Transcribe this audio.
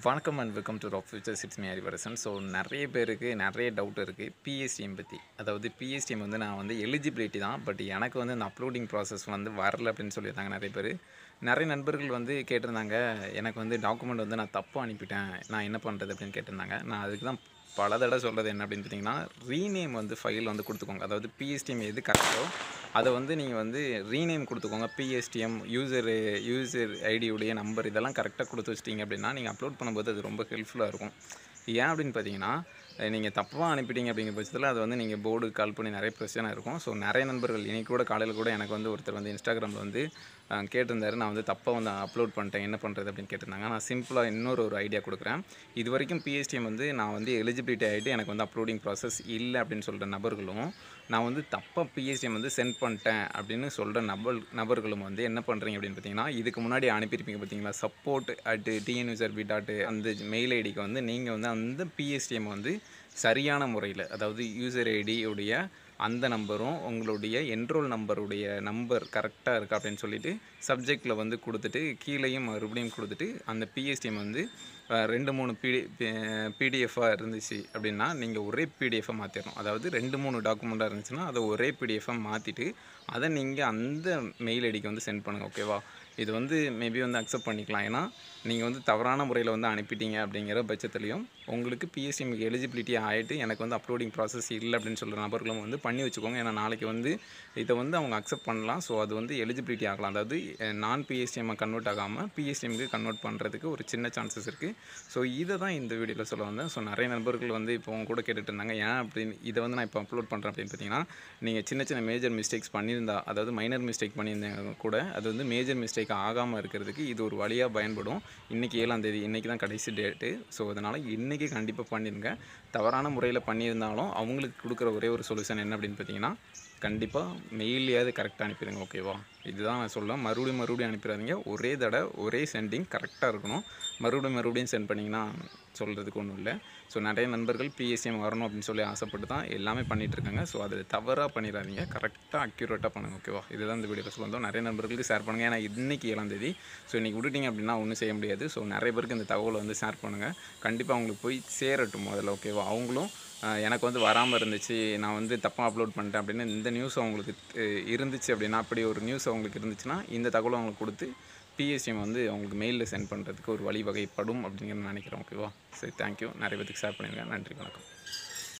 வணக்கம் and welcome to rock futures it's me Harivarasan so நிறைய பேருக்கு நிறைய டவுட் இருக்குது பிஎஸ்டிஎம் பற்றி அதாவது பிஎஸ்டிஎம் வந்து நான் வந்து எலிஜிபிலிட்டி தான் பட் எனக்கு வந்து அந்த அப்லோடிங் ப்ராசஸ் வந்து வரல அப்படின்னு சொல்லியிருந்தாங்க நிறைய பேர் நிறைய நண்பர்கள் வந்து கேட்டிருந்தாங்க எனக்கு வந்து டாக்குமெண்ட் வந்து நான் தப்பாக அனுப்பிட்டேன் நான் என்ன பண்ணுறது அப்படின்னு கேட்டிருந்தாங்க நான் அதுக்கு தான் பல தடவை சொல்கிறது என்ன அப்படின்னு பார்த்தீங்கன்னா ரீநேம் வந்து ஃபைல் வந்து கொடுத்துக்கோங்க அதாவது பிஎஸ்டிஎம் எது கரெக்டோ அதை வந்து நீங்கள் வந்து ரீநேம் கொடுத்துக்கோங்க பிஎஸ்டிஎம் யூசர் யூசர் ஐடியுடைய நம்பர் இதெல்லாம் கரெக்டாக கொடுத்து வச்சிட்டிங்க அப்படின்னா நீங்கள் அப்லோட் பண்ணும்போது அது ரொம்ப ஹெல்ப்ஃபுல்லாக இருக்கும் ஏன் அப்படின்னு பார்த்தீங்கன்னா நீங்கள் தப்பாக அனுப்பிட்டீங்க அப்படிங்கிற பட்சத்தில் அது வந்து நீங்கள் போர்டு கால் பண்ணி நிறைய பிரச்சனை இருக்கும் ஸோ நிறைய நண்பர்கள் இன்னைக்கு கூட காலையில் கூட எனக்கு வந்து ஒருத்தர் வந்து இன்ஸ்டாகிராமில் வந்து அஹ், கேட்டிருந்தாரு நான் வந்து தப்பாக வந்து அப்லோட் பண்ணிட்டேன் என்ன பண்ணுறது அப்படின்னு கேட்டிருந்தாங்க நான் சிம்பிளாக இன்னொரு ஒரு ஐடியா கொடுக்குறேன் இது வரைக்கும் பிஎஸ்டிஎம் வந்து நான் வந்து எலிஜிபிலிட்டி ஆகிட்டு எனக்கு வந்து அப்லோடிங் ப்ராசஸ் இல்லை அப்படின்னு சொல்கிற நபர்களும் நான் வந்து தப்பாக பிஎஸ்டிஎம் வந்து சென்ட் பண்ணிட்டேன் அப்படின்னு சொல்கிற நபர் நபர்களும் வந்து என்ன பண்ணுறீங்க அப்படின்னு பார்த்தீங்கன்னா இதுக்கு முன்னாடி அனுப்பியிருப்பீங்க பார்த்தீங்களா சப்போர்ட் அட் டிஎன்யூசர்பி டாட் அந்த மெயில் ஐடிக்கு வந்து நீங்கள் வந்து அந்த பிஎஸ்டிஎம் வந்து சரியான முறையில் அதாவது யூசர் ஐடியுடைய அந்த நம்பரும் உங்களுடைய என்ரோல் நம்பருடைய நம்பர் கரெக்டாக இருக்கா அப்படின்னு சொல்லிட்டு சப்ஜெக்டில் வந்து கொடுத்துட்டு கீழேயும் மறுபடியும் கொடுத்துட்டு அந்த பிஎஸ்டிஎம் வந்து அஹ், ரெண்டு மூணு பிடி பிடிஎஃபாக இருந்துச்சு அப்படின்னா நீங்கள் ஒரே பிடிஎஃபாக மாற்றிடணும் அதாவது ரெண்டு மூணு டாக்குமெண்ட்டாக இருந்துச்சுன்னா அதை ஒரே பிடிஎஃபாக மாற்றிட்டு அதை நீங்கள் அந்த மெயில் ஐடிக்கு வந்து சென்ட் பண்ணுங்கள் ஓகேவா இது வந்து மேபி வந்து அக்செப்ட் பண்ணிக்கலாம் ஏன்னா நீங்கள் வந்து தவறான முறையில் வந்து அனுப்பிட்டீங்க அப்படிங்கிற பட்சத்துலையும் உங்களுக்கு பிஎஸ்சிஎம்க்கு எலிஜிபிலிட்டி ஆகிட்டு எனக்கு வந்து அப்லோடிங் ப்ராசஸ் இல்லை அப்படின்னு சொல்கிற நபர்களும் வந்து பண்ணி வச்சுக்கோங்க ஏன்னா நாளைக்கு வந்து இதை வந்து அவங்க அக்செப்ட் பண்ணலாம் ஸோ அது வந்து எலிஜிபிலிட்டி ஆகலாம் அதாவது நான் பிஎஸ்டிஎம்மை கன்வெர்ட் ஆகாமல் பிஎஸ்டிஎம்க்கு கன்வெர்ட் பண்ணுறதுக்கு ஒரு சின்ன சான்சஸ் இருக்குது ஸோ இதை தான் இந்த வீடியோவில் சொல்ல வந்தேன் ஸோ நிறைய நண்பர்கள் வந்து இப்போ உங்க கூட கேட்டுட்டு இருந்தாங்க ஏன் அப்படின்னு இதை வந்து நான் இப்போ அப்லோட் பண்ணுறேன் அப்படின்னு பார்த்தீங்கன்னா நீங்கள் சின்ன சின்ன மேஜர் மிஸ்டேக்ஸ் பண்ணியிருந்தா அதாவது மைனர் மிஸ்டேக் பண்ணியிருந்தாங்க கூட அது வந்து மேஜர் மிஸ்டேக் ஆகாமல் இருக்கிறதுக்கு இது ஒரு வழியாக பயன்படும் இன்றைக்கி ஏழாம் தேதி இன்றைக்கி தான் கடைசி டேட்டு ஸோ அதனால் இன்றைக்கி கண்டிப்பாக பண்ணிடுங்க தவறான முறையில் பண்ணியிருந்தாலும் அவங்களுக்கு கொடுக்குற ஒரே ஒரு சொல்யூஷன் என்ன அப்படின்னு பார்த்தீங்கன்னா கண்டிப்பாக மெயிலையாவது கரெக்டாக அனுப்பிடுங்க ஓகேவா இதுதான் நான் சொல்ல மறுபடியும் மறுபடியும் அனுப்பிடாதீங்க ஒரே தடவை ஒரே சென்டிங் கரெக்டாக இருக்கணும் மறுபடியும் மறுபடியும் சென்ட் பண்ணிங்கன்னா சொல்கிறதுக்கு ஒன்றும் இல்லை ஸோ நிறைய நண்பர்கள் பிஎஸ்சிஎம் வரணும் அப்படின்னு சொல்லி ஆசைப்பட்டு தான் எல்லாமே பண்ணிட்டு இருக்காங்க ஸோ அது தவறாக பண்ணிடாதீங்க கரெக்டாக அக்யூரேட்டாக பண்ணுங்க ஓகேவா இதுதான் இந்த வீடியோவில் சொல்ல வந்தோம் நிறைய நண்பர்களுக்கு ஷேர் பண்ணுங்கள் ஏன்னா இன்னைக்கு ஏழாம் தேதி ஸோ இன்றைக்கி விட்டுட்டீங்க அப்படின்னா ஒன்றும் செய்ய முடியாது ஸோ நிறைய பேருக்கு இந்த தகவலை வந்து ஷேர் பண்ணுங்கள் கண்டிப்பாக அவங்களுக்கு போய் சேரட்டும் முதல்ல ஓகேவா அவங்களும் ஆஹ், எனக்கு வந்து வராமல் இருந்துச்சு நான் வந்து தப்பாக அப்லோட் பண்ணிட்டேன் அப்படின்னு இந்த நியூஸ் அவங்களுக்கு அஹ், இருந்துச்சு அப்படின்னா அப்படி ஒரு நியூஸ் அவங்களுக்கு இருந்துச்சுன்னா இந்த தகவலை அவங்களுக்கு கொடுத்து பிஎஸ்சிஎம் வந்து அவங்களுக்கு மெயிலில் சென்ட் பண்ணுறதுக்கு ஒரு வழிவகைப்படும் அப்படிங்கிற நான் நினைக்கிறேன் ஓகேவா சரி தேங்க்யூ நிறைய பேருக்கு ஷேர் பண்ணிடுங்க நன்றி வணக்கம்